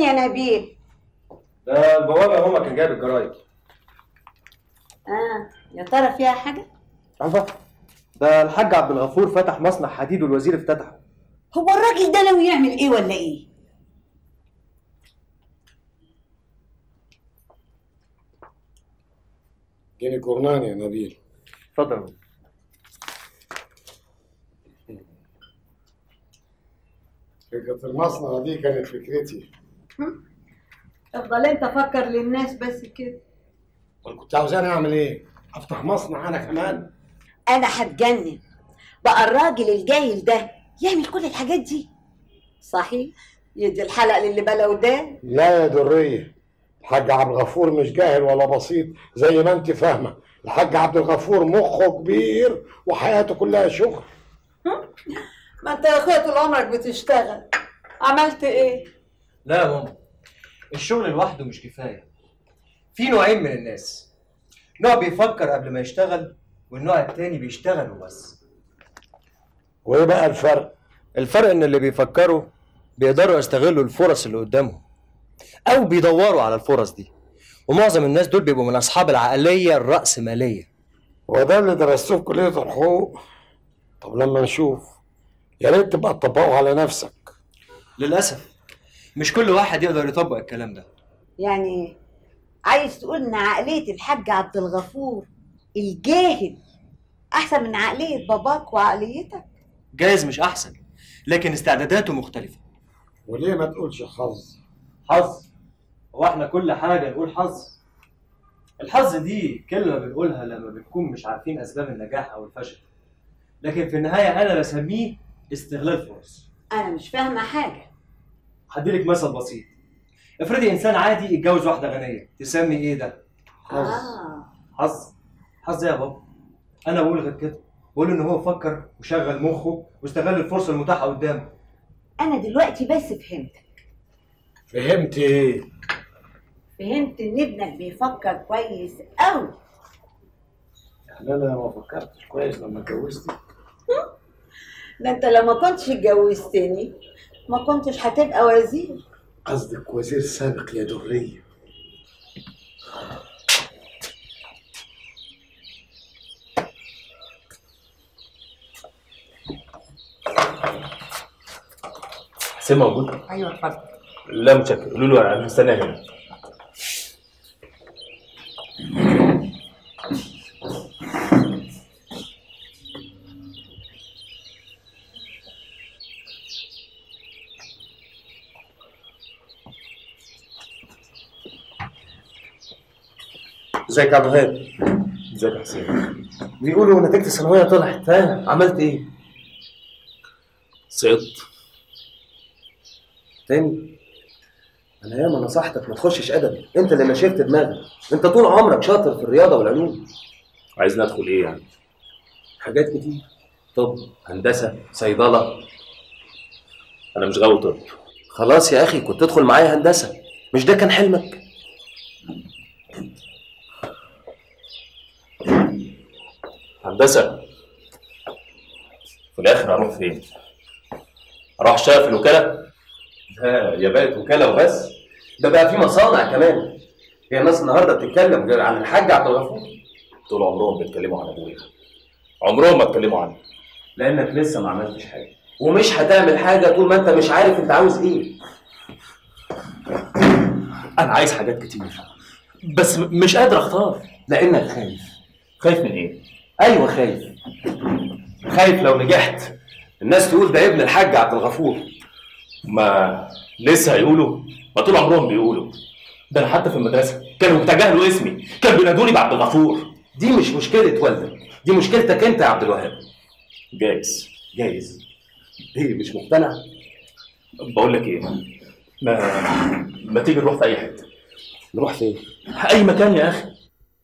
يا نبيل ده البوابه هما كان جايب الجرايد اه يا ترى فيها حاجه عارفه ده الحاج عبد الغفور فتح مصنع حديد والوزير افتتحه هو الراجل ده ناوي يعمل ايه ولا ايه اديني جورنان يا نبيل اتفضل فكرة المصنع دي كانت فكرتي افضل انت فكر للناس بس كده امال كنت عاوزاني اعمل ايه؟ افتح مصنع انا كمان؟ انا هتجنن بقى الراجل الجاهل ده يعمل كل الحاجات دي صحيح يدي الحلق للي بلا ودان لا يا درية الحاج عبد الغفور مش جاهل ولا بسيط زي ما انت فاهمة الحاج عبد الغفور مخه كبير وحياته كلها شغل ما انت يا اخويا طول عمرك بتشتغل عملت ايه لا يا ماما الشغل لوحده مش كفايه في نوعين من الناس نوع بيفكر قبل ما يشتغل والنوع التاني بيشتغل وبس وايه بقى الفرق؟ الفرق ان اللي بيفكروا بيقدروا يستغلوا الفرص اللي قدامهم او بيدوروا على الفرص دي ومعظم الناس دول بيبقوا من اصحاب العقليه الراسماليه هو ده اللي درستوه في كلية الحقوق طب لما نشوف يا ريت تبقى تطبقه على نفسك للاسف مش كل واحد يقدر يطبق الكلام ده يعني عايز تقول ان عقليه الحاج عبد الغفور الجاهل احسن من عقليه باباك وعقليتك جايز مش احسن لكن استعداداته مختلفه وليه ما تقولش حظ؟ حظ هو احنا كل حاجه نقول حظ الحظ دي كلمه بنقولها لما بنكون مش عارفين اسباب النجاح او الفشل لكن في النهايه انا بسميه استغلال فرص انا مش فاهمه حاجه هديلك مثل بسيط افرضي انسان عادي اتجوز واحده غنيه تسمي ايه ده حظ اه حظ حظ إيه يا بابا انا بقول غير كده بقول ان هو فكر وشغل مخه واستغل الفرصه المتاحه قدامه انا دلوقتي بس فهمت فهمت ايه؟ فهمت ان ابنك بيفكر كويس قوي يعني انا ما فكرتش كويس لما اتجوزت ده انت لو ما كنتش اتجوزتني ما كنتش هتبقى وزير قصدك وزير سابق يا درية حسين موجود؟ ايوه اتفضل لا متشكر قولوا له انا مستني هنا ازيك يا عبد الوهاب ازيك يا حسين بيقولوا نتيجه الثانويه طلعت ها عملت ايه سقطت تاني انا ياما نصحتك ما تخشش ادبي انت اللي نشفت دماغك انت طول عمرك شاطر في الرياضه والعلوم عايزني ادخل ايه يعني؟ حاجات كتير طب هندسه صيدله انا مش غاوي طب خلاص يا اخي كنت تدخل معايا هندسه مش ده كان حلمك هندسه في الاخر هروح فين؟ اروح اشتغل في الوكاله؟ لا يا بقت وكاله وبس ده بقى في مصانع كمان هي الناس النهارده بتتكلم غير عن الحاج عبد الغفور طول عمرهم بيتكلموا عن ابويا عمرهم ما اتكلموا عني لانك لسه ما عملتش حاجه ومش هتعمل حاجه طول ما انت مش عارف انت عاوز ايه انا عايز حاجات كتير بس م- مش قادر اختار لانك خايف خايف من ايه؟ ايوه خايف خايف لو نجحت الناس تقول ده ابن الحاج عبد الغفور ما لسه هيقولوا ما طول عمرهم بيقولوا ده انا حتى في المدرسه كانوا بيتجاهلوا اسمي كانوا بينادوني بعبد الغفور دي مش مشكله والدك دي مشكلتك انت يا عبد الوهاب جايز جايز ايه مش مقتنع بقول لك ايه ما ما تيجي نروح في اي حته نروح فين اي مكان يا اخي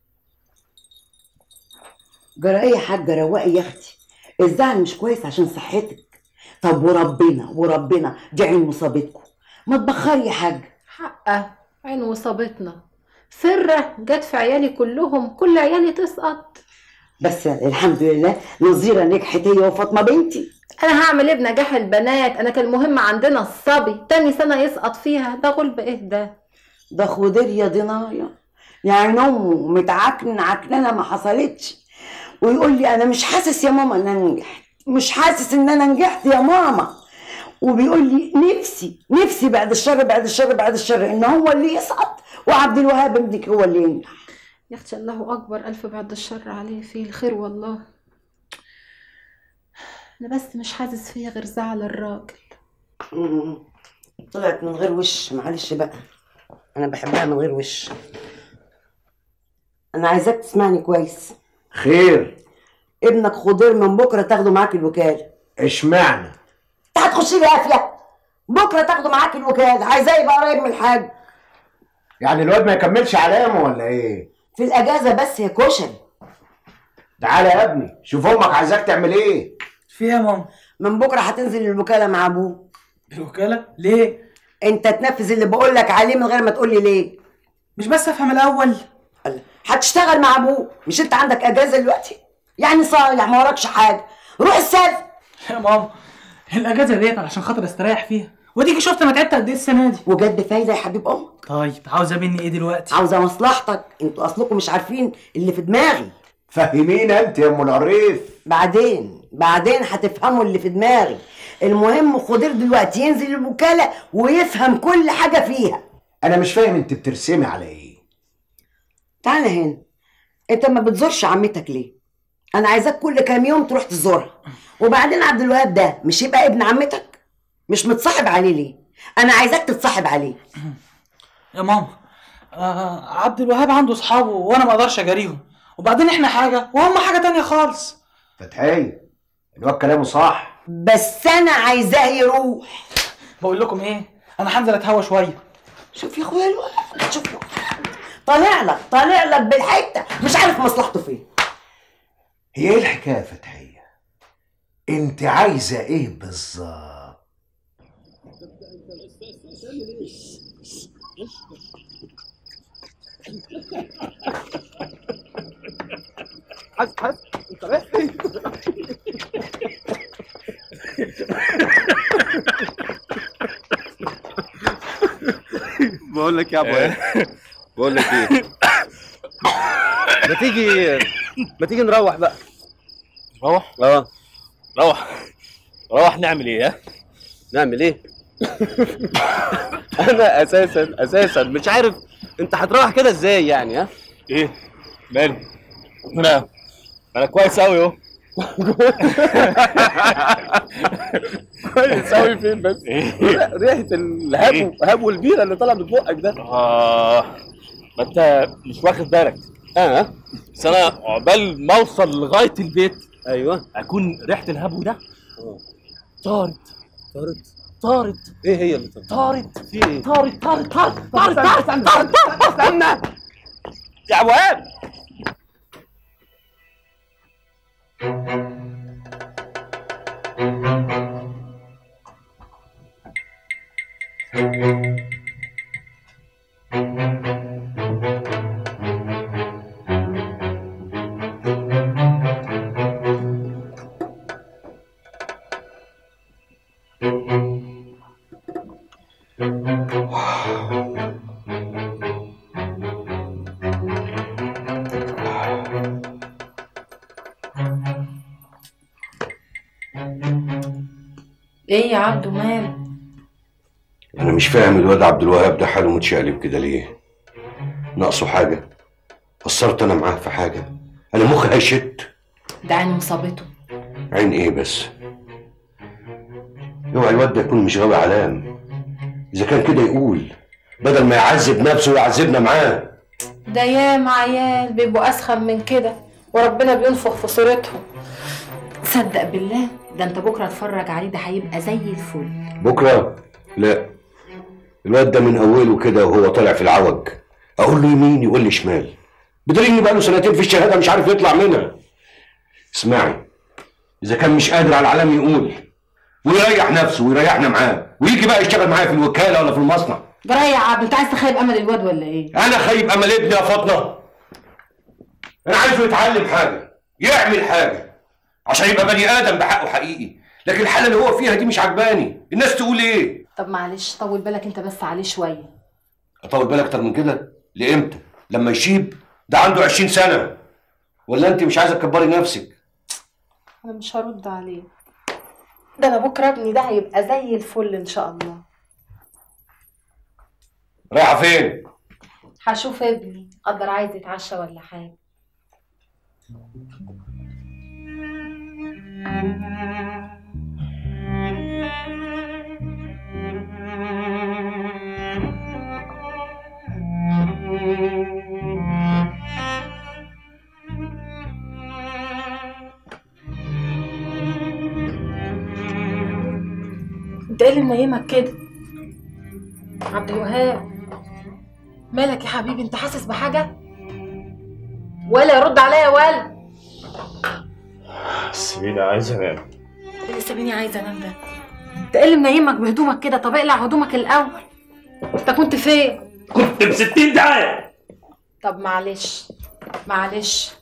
جرى ايه يا حاجه رواقي يا اختي الزعل مش كويس عشان صحتك طب وربنا وربنا دي عين مصابتكم ما تبخري يا حاج حقه عين وصابتنا سرة جت في عيالي كلهم كل عيالي تسقط بس الحمد لله نظيره نجحت هي وفاطمه بنتي انا هعمل ايه بنجاح البنات انا كان المهم عندنا الصبي تاني سنه يسقط فيها ده غلب ايه ده ده خضير يا ضنايا يعني امه متعكن عكننه ما حصلتش ويقول لي انا مش حاسس يا ماما ان انا نجحت مش حاسس ان انا نجحت يا ماما وبيقول لي نفسي نفسي بعد الشر بعد الشر بعد الشر ان هو اللي يسقط وعبد الوهاب ابنك هو اللي ينجح يا اختي الله اكبر الف بعد الشر عليه فيه الخير والله انا بس مش حاسس فيا غير زعل الراجل مم. طلعت من غير وش معلش بقى انا بحبها من غير وش انا عايزاك تسمعني كويس خير ابنك خضير من بكره تاخده معاك الوكاله اشمعنى انت هتخش لي قافله بكره تاخده معاك الوكاله عايزاه يبقى قريب من الحاج يعني الواد ما يكملش علامه ولا ايه في الاجازه بس يا كشري تعالى يا ابني شوف امك عايزاك تعمل ايه في ايه يا ماما من بكره هتنزل الوكاله مع ابوه الوكاله ليه انت تنفذ اللي بقول لك عليه من غير ما تقول لي ليه مش بس افهم الاول قال هتشتغل مع ابوه مش انت عندك اجازه دلوقتي يعني صالح ما وراكش حاجه روح السد يا ماما الاجازه ديت علشان خاطر استريح فيها وديكي شفت انا تعبت قد ايه السنه دي وجد بفايده يا حبيب امك طيب عاوزه مني ايه دلوقتي عاوزه مصلحتك انتوا اصلكم مش عارفين اللي في دماغي فهمينا انت يا ام العريف بعدين بعدين هتفهموا اللي في دماغي المهم خضير دلوقتي ينزل الوكاله ويفهم كل حاجه فيها انا مش فاهم انت بترسمي على ايه تعالى هنا انت ما بتزورش عمتك ليه انا عايزاك كل كام يوم تروح تزورها وبعدين عبد الوهاب ده مش يبقى ابن عمتك مش متصاحب عليه ليه انا عايزاك تتصاحب عليه يا ماما آه عبد الوهاب عنده اصحابه وانا ما اقدرش اجاريهم وبعدين احنا حاجه وهم حاجه تانية خالص فتحية الواد كلامه صح بس انا عايزاه يروح بقول لكم ايه انا هنزل اتهوى شويه شوف يا اخويا الواد شوف طالع لك طالع لك بالحته مش عارف مصلحته فين هي ايه الحكايه يا فتحية انت عايزه ايه بالظبط حس حس انت رايح فين؟ بقول لك يا ابو ايه بقول لك ايه ما تيجي ما تيجي نروح بقى روح اه روح روح نعمل ايه ها؟ نعمل ايه انا اساسا اساسا مش عارف انت هتروح كده ازاي يعني ها ايه ماله انا انا كويس قوي اهو كويس قوي فين بس ايه ريحه الهب الهب والبيره اللي طالعه من بقك ده اه ما انت مش واخد بالك اه بس انا عقبال ما اوصل لغايه البيت ايوه اكون ريحه الهبو ده آه. طارت طارت طارت ايه هي اللي طارت طارت في ايه طارت طارت طارت طارت استنى طارت استنى استنى استنى يا عواد ايه يا عبدو مال انا مش فاهم الواد عبد الوهاب ده حاله متشقلب كده ليه ناقصه حاجه قصرت انا معاه في حاجه انا مخي هيشت ده عين مصابته عين ايه بس اوعى الواد ده يكون مش غاوي علام اذا كان كده يقول بدل ما يعذب نفسه ويعذبنا معاه ده ياما عيال بيبقوا اسخن من كده وربنا بينفخ في صورتهم صدق بالله ده انت بكره اتفرج عليه ده هيبقى زي الفل بكره لا الواد ده من اوله كده وهو طالع في العوج اقول له يمين يقول لي شمال بدليل ان بقاله سنتين في الشهاده مش عارف يطلع منها اسمعي اذا كان مش قادر على العلام يقول ويريح نفسه ويريحنا معاه ويجي بقى يشتغل معايا في الوكاله ولا في المصنع جرايه يا عبد انت عايز تخيب امل الواد ولا ايه انا خايب امل ابني يا فاطمه انا عايزه يتعلم حاجه يعمل حاجه عشان يبقى بني ادم بحقه حقيقي لكن الحاله اللي هو فيها دي مش عجباني الناس تقول ايه طب معلش طول بالك انت بس عليه شويه اطول بالك اكتر من كده لامتى لما يشيب ده عنده 20 سنه ولا انت مش عايزه تكبري نفسك انا مش هرد عليه ده انا بكره ابني ده هيبقى زي الفل ان شاء الله رايحه فين هشوف ابني قدر عايز يتعشى ولا حاجه انت ايه اللي منيمك كده عبد الوهاب مالك يا حبيبي انت حاسس بحاجه ولا يرد عليا ولا سيبيني عايز انام ايه اللي سابيني عايزه انام ده انت ايه اللي منيمك بهدومك كده طب اقلع هدومك الاول انت كنت فين كنت ب 60 دعايه طب معلش معلش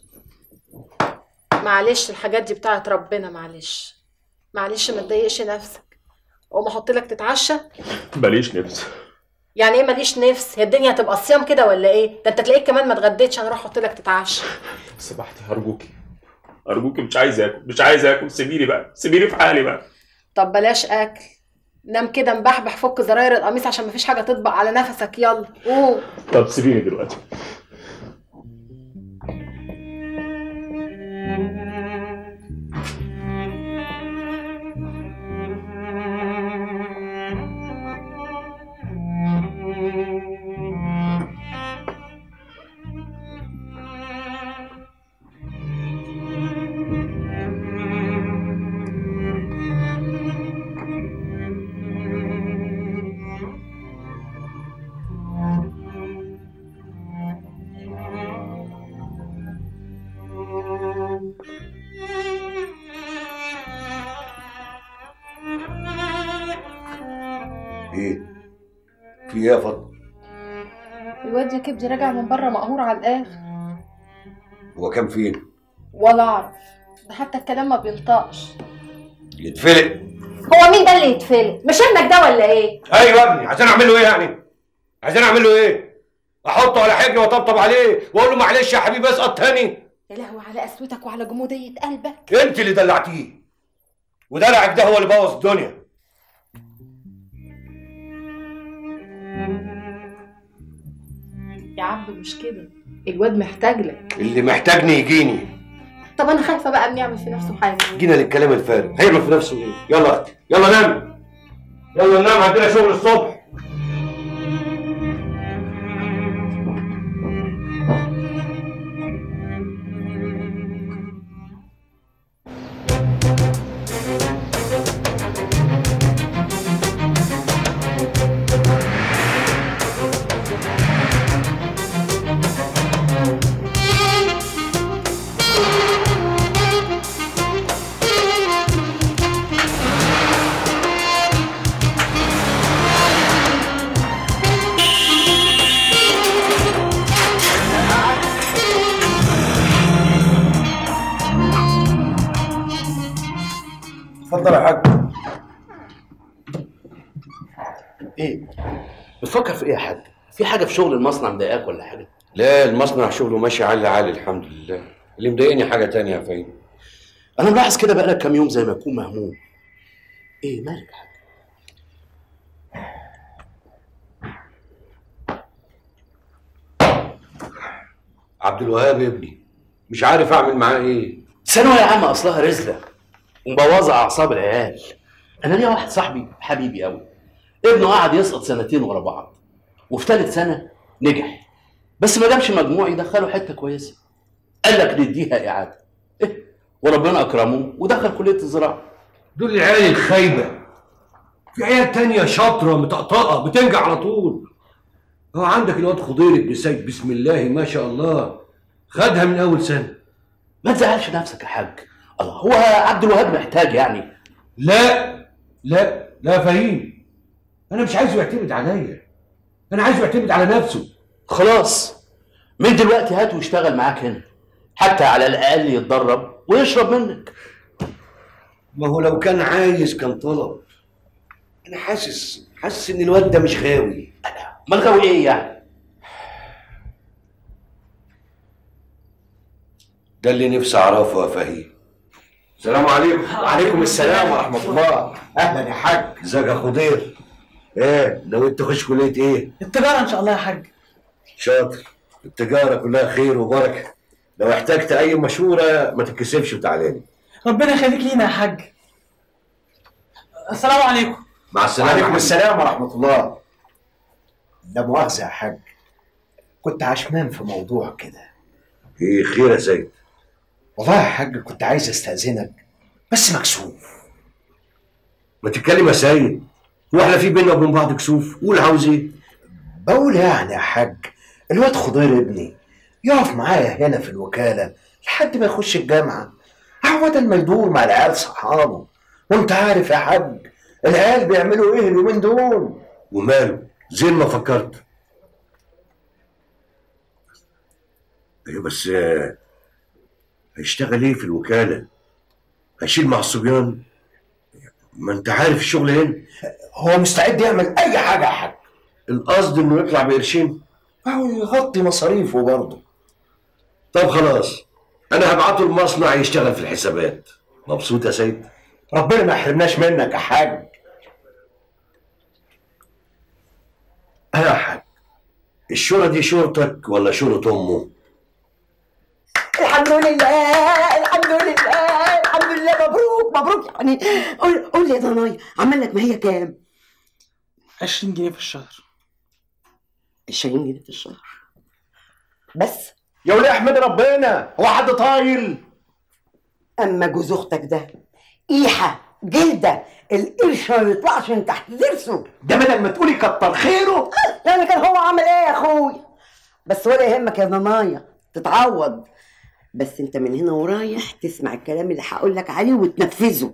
معلش الحاجات دي بتاعت ربنا معلش معلش ما تضايقش نفسك اقوم احط لك تتعشى ماليش نفس يعني ايه ماليش نفس هي الدنيا هتبقى صيام كده ولا ايه ده انت تلاقيك كمان ما اتغديتش انا اروح احط لك تتعشى سمحتي ارجوكي ارجوكي مش عايز اكل مش عايز اكل سيبيني بقى سيبيني في حالي بقى طب بلاش اكل نام كده مبحبح فك زراير القميص عشان مفيش حاجه تطبق على نفسك يلا قوم طب سيبيني دلوقتي ايه في ايه يا فضل الواد يا كبدي راجع من بره مقهور على الاخر هو كان فين ولا اعرف ده حتى الكلام ما بينطقش يتفلق هو مين ده اللي يتفلق مش ابنك ده ولا ايه ايوه يا ابني عايزين اعمل له ايه يعني عايزين اعمل له ايه احطه على حجري واطبطب عليه واقول له معلش يا حبيبي اسقط تاني يا لهوي على قسوتك وعلى جمودية قلبك انت اللي دلعتيه ودلعك ده هو اللي بوظ الدنيا يا عم مش كده الواد محتاج لك اللي محتاجني يجيني طب انا خايفه بقى ابني يعمل في نفسه حاجه جينا للكلام الفارغ هيعمل في نفسه ايه يلا يا اختي يلا نام يلا ننام عندنا شغل الصبح اتفضل يا حاج ايه بتفكر في ايه يا حاج في حاجه في شغل المصنع مضايقاك ولا حاجه لا المصنع شغله ماشي عالي عالي الحمد لله اللي مضايقني حاجه تانية يا فايد انا ملاحظ كده بقالك كام يوم زي ما تكون مهموم ايه مالك يا حاج عبد الوهاب ابني مش عارف اعمل معاه ايه ثانوية عامة أصلها رزلة ومبوظة أعصاب العيال أنا ليا واحد صاحبي حبيبي قوي ابنه قعد يسقط سنتين ورا بعض وفي ثالث سنة نجح بس ما جابش مجموع يدخله حتة كويسة قال لك نديها إعادة إيه وربنا أكرمه ودخل كلية الزراعة دول العيال الخايبه في عيال تانية شاطره مطقطقه بتنجح على طول هو عندك الواد خضير ابن سيد بسم الله ما شاء الله خدها من اول سنه ما تزعلش نفسك يا حاج الله هو عبد الوهاب محتاج يعني لا لا لا فهيم انا مش عايزه يعتمد عليا انا عايزه يعتمد على نفسه خلاص من دلوقتي هات واشتغل معاك هنا حتى على الاقل يتدرب ويشرب منك ما هو لو كان عايز كان طلب انا حاسس حاسس ان الواد ده مش غاوي امال غاوي ايه يعني ده اللي نفسي اعرفه يا فهيم السلام عليكم وعليكم السلام ورحمة الله أهلا يا حاج ازيك يا خضير ايه ناوي تخش كليه ايه التجاره ان شاء الله يا حاج شاطر التجاره كلها خير وبركه لو احتجت اي مشوره ما تتكسفش وتعالى لي ربنا يخليك لينا يا حاج السلام عليكم مع السلامه وعليكم يا السلام ورحمة الله لا مؤاخذة يا حاج كنت عشمان في موضوع كده ايه خير يا سيد والله يا حاج كنت عايز استأذنك بس مكسوف ما تتكلم يا سيد هو احنا في بينا وبين بعض كسوف قول عاوز ايه بقول يعني يا حاج الواد خضير ابني يقف معايا هنا في الوكالة لحد ما يخش الجامعة هو بدل ما يدور مع العيال صحابه وانت عارف يا حاج العيال بيعملوا ايه اليومين دول وماله زين ما فكرت ايوه بس آه، هيشتغل ايه في الوكاله هيشيل مع الصبيان ما انت عارف الشغل هنا هو مستعد يعمل اي حاجة يا حاج القصد انه يطلع بقرشين هو يغطي مصاريفه برضه طب خلاص انا هبعته المصنع يشتغل في الحسابات مبسوط يا سيد ربنا ما يحرمناش منك يا حاج انا يا حاج الشورى دي شورتك ولا شورة امه الحمد لله الحمد لله الحمد لله مبروك مبروك يعني قول قول لي يا ضناي عمل لك ما هي كام 20 جنيه في الشهر 20 جنيه في الشهر بس يا ولي احمد ربنا هو حد طايل اما جوز اختك ده ايحه جلده القرش ما بيطلعش من تحت ضرسه ده بدل ما تقولي كتر خيره يعني كان هو عمل ايه يا اخوي بس ولا يهمك يا ضنايا تتعوض بس انت من هنا ورايح تسمع الكلام اللي هقول لك عليه وتنفذه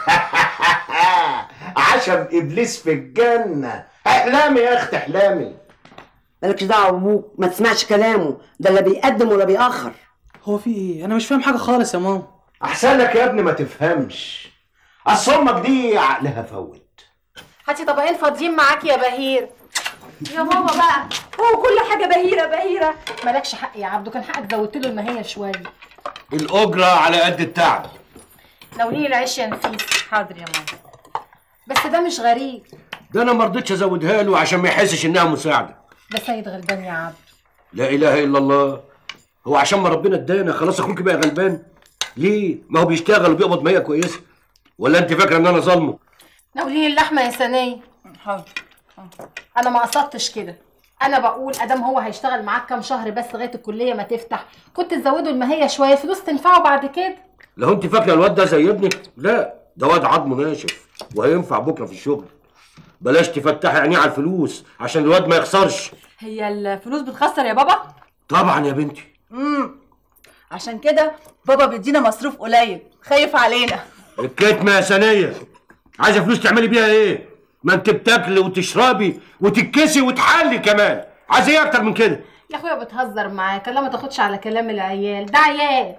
عشم ابليس في الجنه احلامي يا اختي احلامي مالكش دعوه بابوك ما تسمعش كلامه ده لا بيقدم ولا بيأخر هو في ايه انا مش فاهم حاجه خالص يا ماما احسن لك يا ابني ما تفهمش اصل امك دي عقلها فوت هاتي طبقين فاضيين معاكي يا بهير يا ماما بقى هو كل حاجه بهيره بهيره مالكش حق يا عبدو كان حقك زودت له المهيه شويه الاجره على قد التعب ناولي لي العيش يا نفيس حاضر يا ماما بس ده مش غريب ده انا ما رضيتش ازودها له عشان ما يحسش انها مساعده ده سيد غلبان يا عبد لا اله الا الله هو عشان ما ربنا ادانا خلاص اخوك بقى غلبان ليه ما هو بيشتغل وبيقبض مية كويسه ولا انت فاكره ان انا ظالمه ناولي لي اللحمه يا سنيه حاضر انا ما قصدتش كده انا بقول ادام هو هيشتغل معاك كام شهر بس لغايه الكليه ما تفتح كنت تزودوا المهيه شويه فلوس تنفعه بعد كده لو انت فاكره الواد ده زي ابنك لا ده واد عظمه ناشف وهينفع بكره في الشغل بلاش تفتحي عينيه على الفلوس عشان الواد ما يخسرش هي الفلوس بتخسر يا بابا؟ طبعا يا بنتي امم عشان كده بابا بيدينا مصروف قليل خايف علينا الكتمه يا ثانيه عايزه فلوس تعملي بيها ايه ما انت بتاكلي وتشربي وتتكسي وتحلي كمان عايزه ايه اكتر من كده يا اخويا بتهزر معاك لا ما تاخدش على كلام العيال ده عيال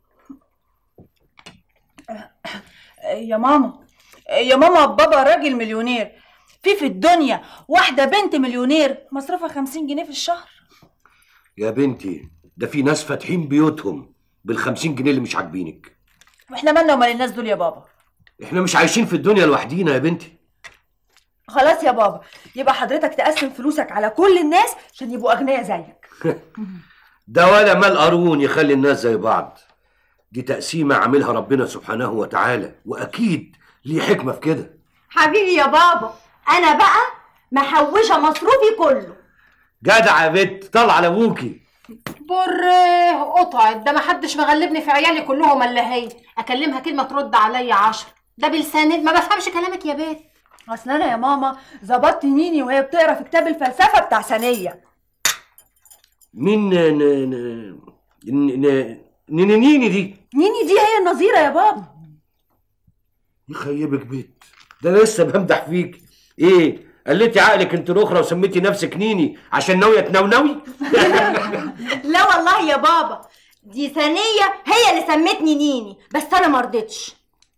يا ماما يا ماما بابا راجل مليونير في في الدنيا واحدة بنت مليونير مصروفها خمسين جنيه في الشهر يا بنتي ده في ناس فاتحين بيوتهم بالخمسين جنيه اللي مش عاجبينك واحنا مالنا ومال الناس دول يا بابا احنا مش عايشين في الدنيا لوحدينا يا بنتي خلاص يا بابا يبقى حضرتك تقسم فلوسك على كل الناس عشان يبقوا أغنياء زيك ده ولا مال قارون يخلي الناس زي بعض دي تقسيمة عاملها ربنا سبحانه وتعالى وأكيد ليه حكمة في كده حبيبي يا بابا انا بقى محوشه مصروفي كله جدع يا بنت طلع على ابوكي بره قطعت ده ما حدش مغلبني في عيالي كلهم الا هي اكلمها كلمه ترد عليا عشر ده بلساني ما بفهمش كلامك يا بنت اصل انا يا ماما ظبطت نيني وهي بتقرا في كتاب الفلسفه بتاع ثانيه مين ن... ن... ن... ن... نيني دي نيني دي هي النظيره يا بابا يخيبك بيت ده أنا لسه بمدح فيك ايه قلتي عقلك انت الاخرى وسميتي نفسك نيني عشان ناويه تنونوي لا والله يا بابا دي ثانية هي اللي سمتني نيني بس انا مرضتش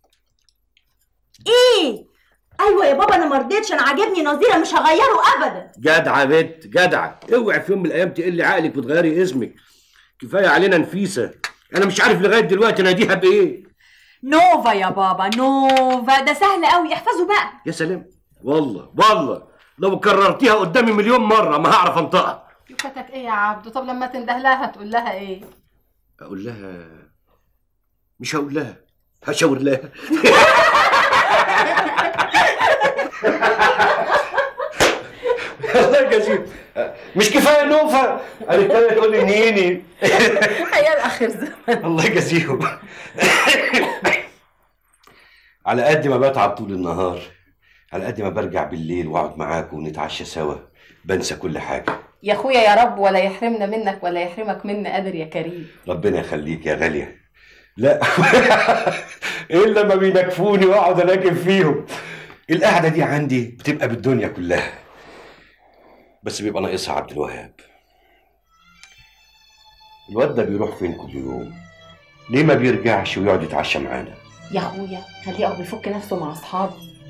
ايه ايوه يا بابا انا مرضتش انا عاجبني نظيره مش هغيره ابدا جدعة بنت جدعة اوعي في يوم من الايام تقلي عقلك وتغيري اسمك كفايه علينا نفيسه انا مش عارف لغايه دلوقتي اناديها بايه نوفا يا بابا نوفا ده سهل قوي احفظه بقى يا سلام والله والله لو كررتيها قدامي مليون مره ما هعرف انطقها يفتك ايه يا عبدو طب لما تنده لها هتقول لها ايه اقول لها مش هقول لها هشاور لها الله يجازيك مش كفايه نوفا انا التانية تقول لي نيني عيال اخر زمان الله يجازيهم على قد ما بتعب طول النهار على قد ما برجع بالليل واقعد معاكم ونتعشى سوا بنسى كل حاجه يا اخويا يا رب ولا يحرمنا منك ولا يحرمك منا قادر يا كريم ربنا يخليك يا غاليه لا الا ما بينكفوني واقعد اناكف فيهم القعده دي عندي بتبقى بالدنيا كلها بس بيبقى ناقصها عبد الوهاب الواد ده بيروح فين كل يوم ليه ما بيرجعش ويقعد يتعشى معانا يا اخويا خليه اهو بيفك نفسه مع اصحابه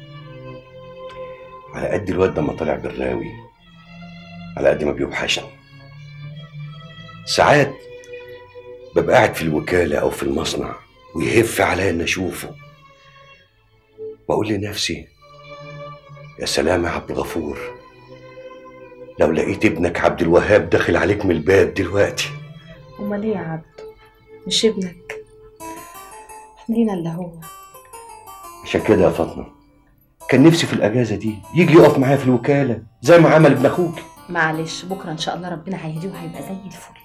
على قد الواد ده ما طالع بالراوي على قد ما بيوحشني ساعات ببقى قاعد في الوكالة أو في المصنع ويهف عليا إن أشوفه وأقول لنفسي يا سلام يا عبد الغفور لو لقيت ابنك عبد الوهاب داخل عليك من الباب دلوقتي امال ايه يا عبدو مش ابنك لينا اللي هو عشان كده يا فاطمة كان نفسي في الأجازة دي يجي يقف معايا في الوكالة زي ما عمل ابن أخوك معلش بكره ان شاء الله ربنا هيهديه وهيبقى زي الفل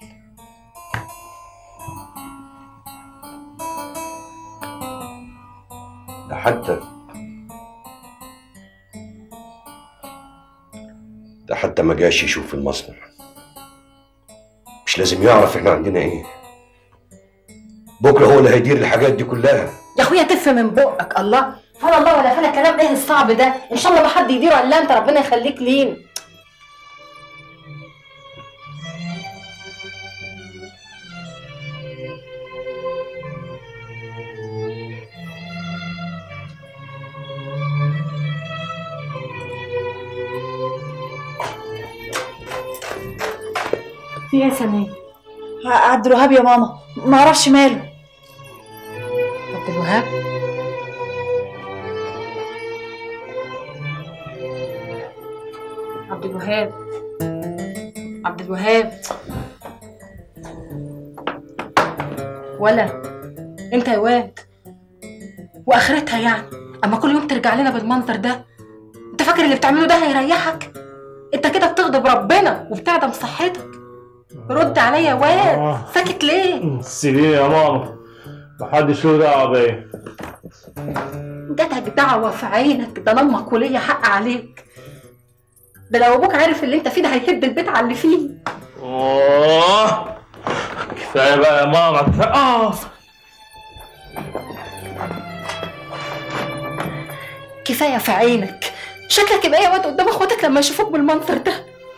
ده حتى ده حتى ما جاش يشوف المصنع مش لازم يعرف احنا عندنا ايه بكره هو اللي هيدير الحاجات دي كلها يا اخويا تف من بقك الله فلا الله ولا فلا كلام ايه الصعب ده ان شاء الله ما حد يديره الا انت ربنا يخليك لينا في ايه يا سناء عبد الوهاب يا ماما ما اعرفش ماله عبد الوهاب عبد الوهاب عبد الوهاب ولا انت يا واد واخرتها يعني اما كل يوم ترجع لنا بالمنظر ده انت فاكر اللي بتعمله ده هيريحك انت كده بتغضب ربنا وبتعدم صحتك رد عليا يا واد ساكت ليه سيبيني يا ماما محدش له دعوه بيا جاتك دعوة في عينك ده انا امك وليا حق عليك ده لو ابوك عارف اللي انت فيه ده هيهد البيت على اللي فيه اوه كفايه بقى يا ماما كفايه اه كفاية في عينك شكلك يبقى يا واد قدام اخواتك لما يشوفوك بالمنظر ده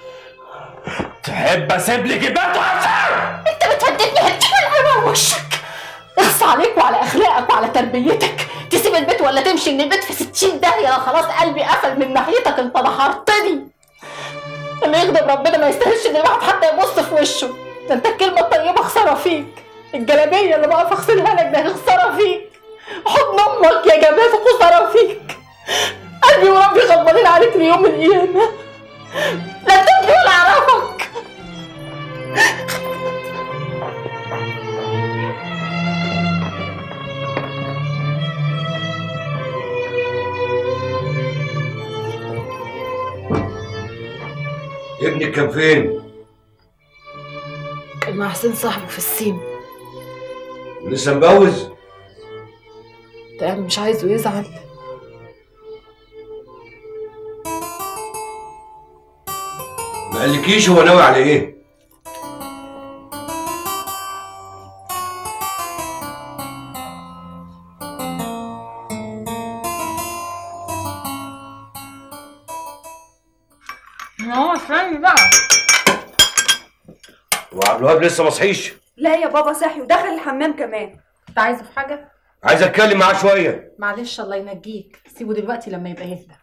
تحب اسيب لك البيت انت بتهددني هديك على وشك اخص عليك وعلى اخلاقك وعلى تربيتك تسيب البيت ولا تمشي من البيت في ستين داهية أنا خلاص قلبي قفل من ناحيتك انت نحرتني اللي يغضب ربنا ما يستاهلش ان الواحد حتى يبص في وشه ده انت الكلمة الطيبة خسارة فيك الجلابية اللي بقف اغسلها لك ده خسارة فيك حضن امك يا جماعة خسارة فيك قلبي وربي غضبانين عليك ليوم القيامة لا تبكي ولا اعرفك ابنك كان فين؟ كان مع حسين صاحبه في السيما لسه مجوز؟ ده أنا مش عايزه يزعل ما قالكيش هو ناوي على ايه؟ هو استني بقى وعبد الوهاب لسه ما صحيش لا يا بابا صحي ودخل الحمام كمان انت عايزه في حاجه عايز اتكلم معاه شويه معلش الله ينجيك سيبه دلوقتي لما يبقى يهدى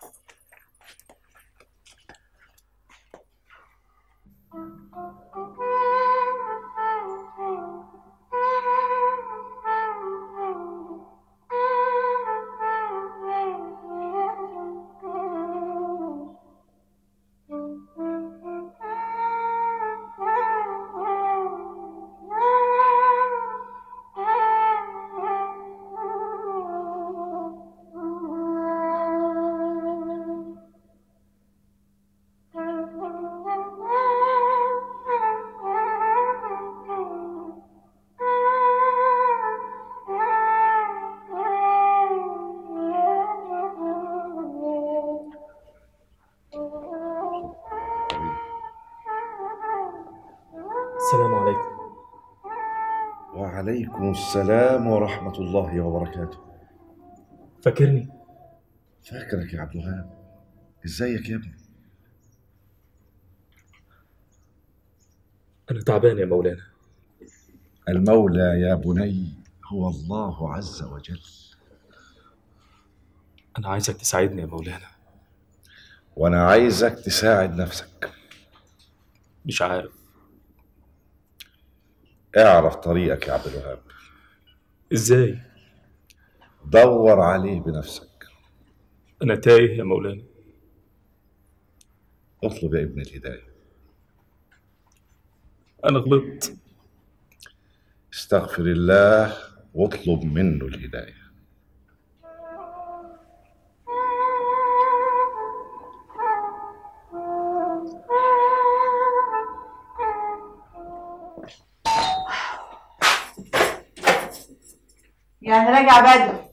السلام عليكم وعليكم السلام ورحمة الله وبركاته فاكرني فاكرك يا عبد الوهاب ازيك يا ابني أنا تعبان يا مولانا المولى يا بني هو الله عز وجل أنا عايزك تساعدني يا مولانا وانا عايزك تساعد نفسك مش عارف اعرف طريقك يا عبد الوهاب إزاي دور عليه بنفسك أنا تايه يا مولانا اطلب يا ابن الهداية أنا غلطت استغفر الله واطلب منه الهداية يعني راجع بدري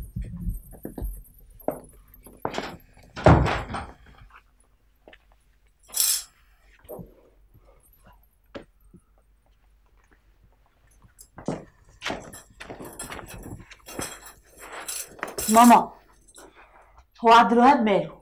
ماما هو عبد الوهاب ماله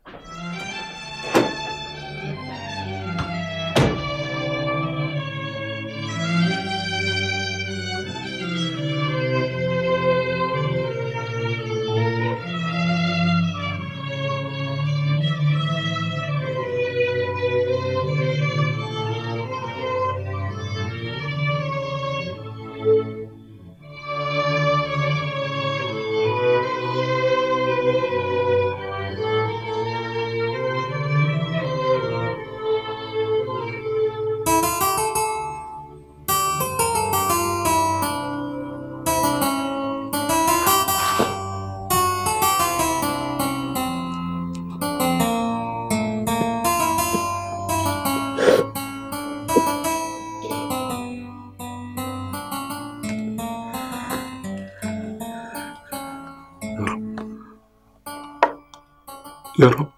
يا رب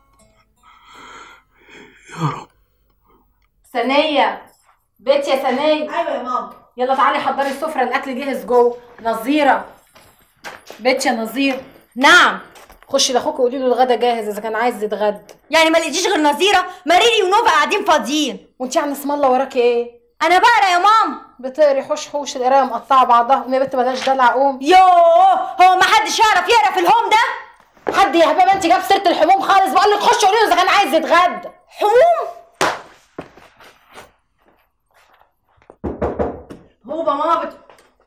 ثانية بيت يا ثانية ايوه يا ماما يلا تعالي حضري السفرة الأكل جاهز جوه نظيرة بيت يا نظير نعم خشي لاخوك وقولي له الغدا جاهز اذا كان عايز يتغدى يعني ما لقيتيش غير نظيره مريري ونوفا قاعدين فاضيين وانت يعني اسم الله وراكي ايه انا بقرا يا ماما بتقري حوش حوش القرايه مقطعه بعضها قومي يا بنت بلاش دلع قوم يوه هو ما حدش يعرف يقرا في الهوم ده حد يا حبيبه انت جاب سيره الحموم خالص بقول لك خشي قولي له اذا كان عايز يتغدى حموم هو بقى ماما بت...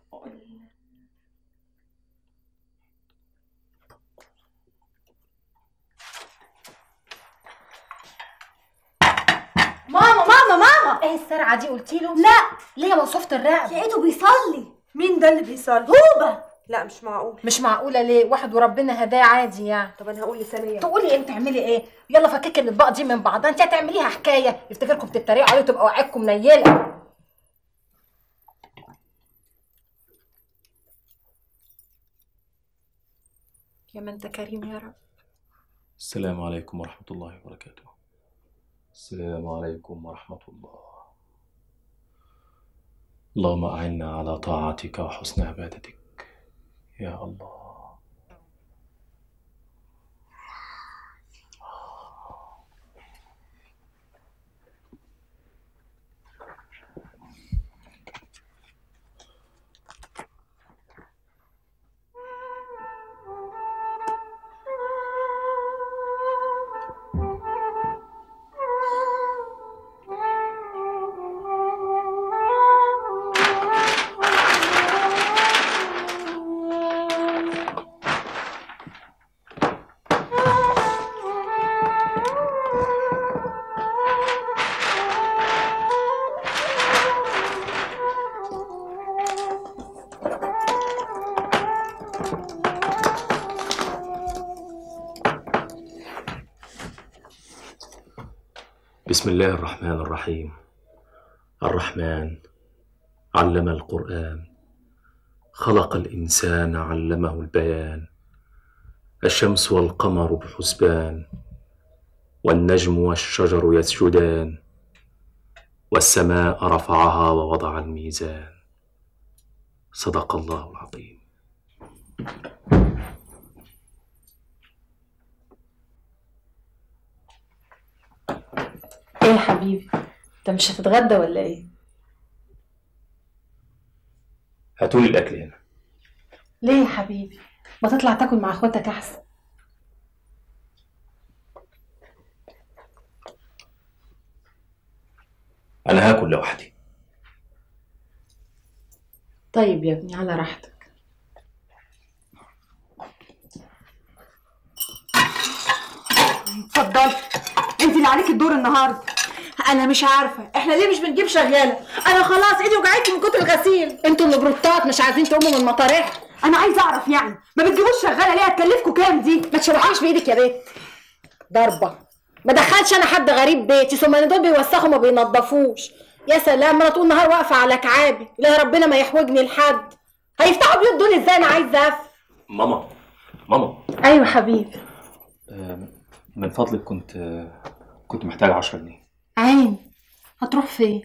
ماما ماما ماما ايه السرعه دي قلتي له لا ليه موصوفه الرقبه لقيته بيصلي مين ده اللي بيصلي هوبا لا مش معقول مش معقوله ليه واحد وربنا هداه عادي يعني طب انا هقول لثانيه تقولي ايه تعملي ايه يلا فككي الاطباق دي من بعضها انت هتعمليها حكايه يفتكركم بتتريقوا عليه وتبقى وعيكم منيله يا من انت كريم يا رب السلام عليكم ورحمة الله وبركاته السلام عليكم ورحمة الله اللهم أعنا على طاعتك وحسن عبادتك يا الله بسم الله الرحمن الرحيم الرحمن علم القرآن خلق الإنسان علمه البيان الشمس والقمر بحسبان والنجم والشجر يسجدان والسماء رفعها ووضع الميزان صدق الله العظيم ايه يا حبيبي انت مش هتتغدى ولا ايه هاتولي الأكل هنا ليه يا حبيبي ما تطلع تاكل مع اخواتك احسن أنا هاكل لوحدي طيب يا ابني على راحتك اتفضلي انت اللي عليكي الدور النهارده انا مش عارفه احنا ليه مش بنجيب شغاله انا خلاص ايدي وجعتني من كتر الغسيل انتوا اللي بروتات مش عايزين تقوموا من مطارح انا عايزه اعرف يعني ما بتجيبوش شغاله ليه هتكلفكوا كام دي ما تشوحيش بايدك يا بنت ضربه ما دخلش انا حد غريب بيتي ثم ان دول بيوسخوا ما بينضفوش يا سلام انا طول النهار واقفه على كعابي لا ربنا ما يحوجني لحد هيفتحوا بيوت دول ازاي انا عايزه افهم ماما ماما ايوه حبيبي آه، من فضلك كنت آه، كنت محتاج 10 جنيه عين هتروح فين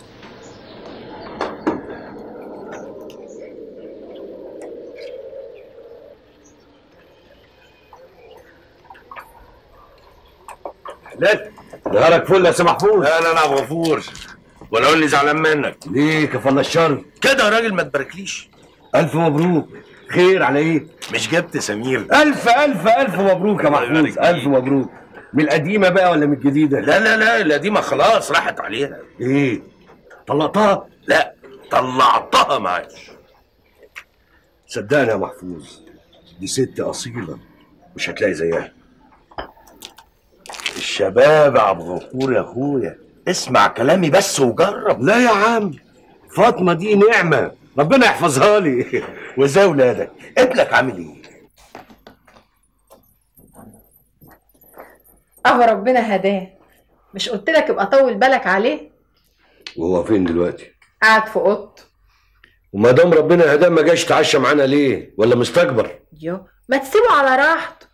لا نهارك فل يا سي محفوظ لا لا لا غفور ولو اني زعلان منك ليه كفانا الشر كده يا راجل ما تباركليش الف مبروك خير على ايه مش جبت سمير الف الف الف مبروك يا محفوظ الف مبروك من القديمه بقى ولا من الجديده لا لا لا القديمه خلاص راحت عليها ايه طلقتها لا طلعتها معاش صدقني يا محفوظ دي ست اصيله مش هتلاقي زيها الشباب يا عبد الغفور يا اخويا اسمع كلامي بس وجرب لا يا عم فاطمه دي نعمه ربنا يحفظها لي وازاي ولادك ابنك عامل ايه اهو ربنا هداه مش قلت لك ابقى طول بالك عليه وهو فين دلوقتي قاعد في اوضته وما دام ربنا هداه ما جاش تعشى معانا ليه ولا مستكبر يو ما تسيبه على راحته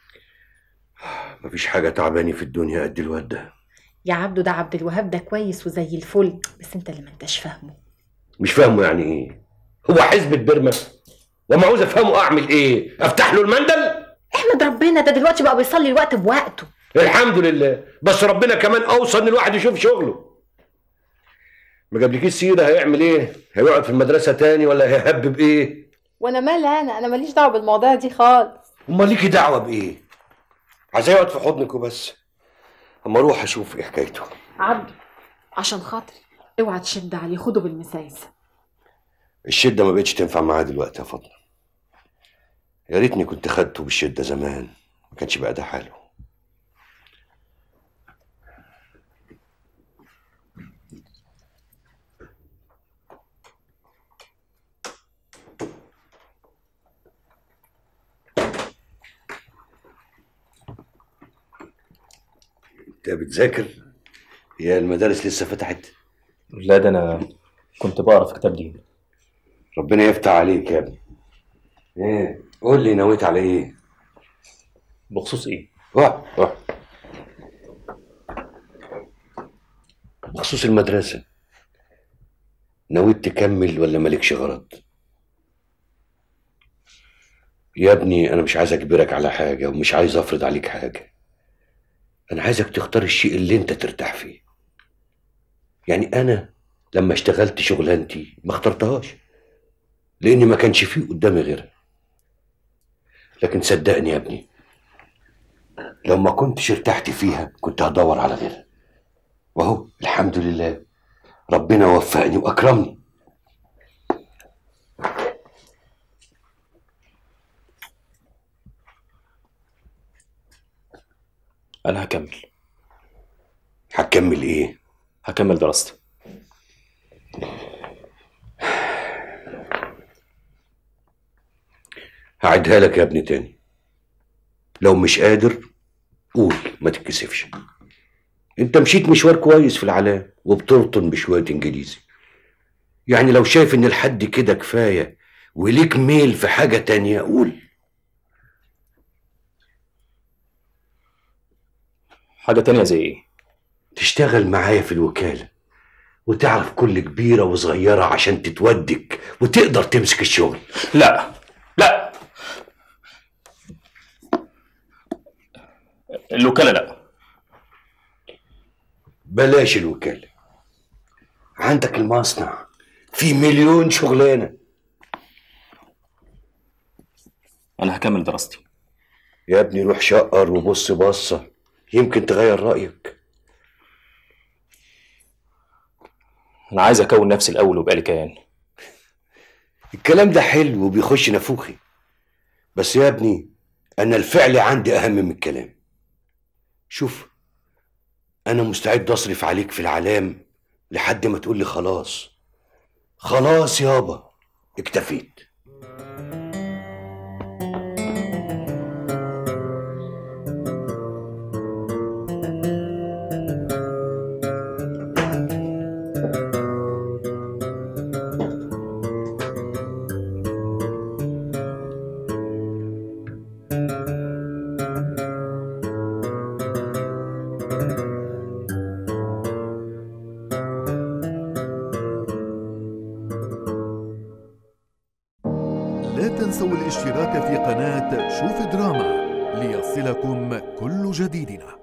مفيش حاجه تعباني في الدنيا قد الواد ده يا عبدو ده عبد الوهاب ده كويس وزي الفل بس انت اللي ما انتش فاهمه مش فاهمه يعني ايه هو حزب برمة وما عاوز افهمه اعمل ايه افتح له المندل احمد ربنا ده دلوقتي بقى بيصلي الوقت بوقته الحمد لله بس ربنا كمان اوصى ان الواحد يشوف شغله ما جابلكيش سيره هيعمل ايه هيقعد في المدرسه تاني ولا هيهبب ايه وانا مالي انا انا ماليش دعوه بالموضوع دي خالص امال ليكي دعوه بايه عايز يقعد في حضنك وبس اما اروح اشوف ايه حكايته عبدو عشان خاطري اوعى تشد عليه خده بالمسايسه الشده ما بقتش تنفع معاه دلوقتي يا فاطمه يا ريتني كنت خدته بالشده زمان ما كانش بقى ده حاله انت بتذاكر هي المدارس لسه فتحت لا ده انا كنت بقرا في كتاب دين ربنا يفتح عليك يا ابني ايه قول لي نويت على ايه بخصوص ايه روح روح بخصوص المدرسة نويت تكمل ولا مالكش غرض يا ابني انا مش عايز اجبرك على حاجة ومش عايز افرض عليك حاجة انا عايزك تختار الشيء اللي انت ترتاح فيه يعني انا لما اشتغلت شغلانتي ما اخترتهاش لاني ما كانش فيه قدامي غيرها لكن صدقني يا ابني لو ما كنتش ارتحت فيها كنت هدور على غيرها وهو الحمد لله ربنا وفقني واكرمني انا هكمل هتكمل ايه هكمل دراستي هعيدها لك يا ابني تاني لو مش قادر قول ما تتكسفش انت مشيت مشوار كويس في العلام وبترطن بشوية انجليزي يعني لو شايف ان الحد كده كفاية وليك ميل في حاجة تانية قول حاجة تانية زي ايه؟ تشتغل معايا في الوكالة وتعرف كل كبيرة وصغيرة عشان تتودك وتقدر تمسك الشغل لا لا الوكالة لا بلاش الوكالة عندك المصنع في مليون شغلانة أنا هكمل دراستي يا ابني روح شقر وبص بصة يمكن تغير رأيك أنا عايز أكون نفسي الأول ويبقى لي كيان الكلام ده حلو وبيخش نافوخي بس يا ابني أنا الفعل عندي أهم من الكلام شوف أنا مستعد أصرف عليك في العلام لحد ما تقول لي خلاص خلاص يابا اكتفيت لا تنسوا الاشتراك في قناة شوف دراما ليصلكم كل جديدنا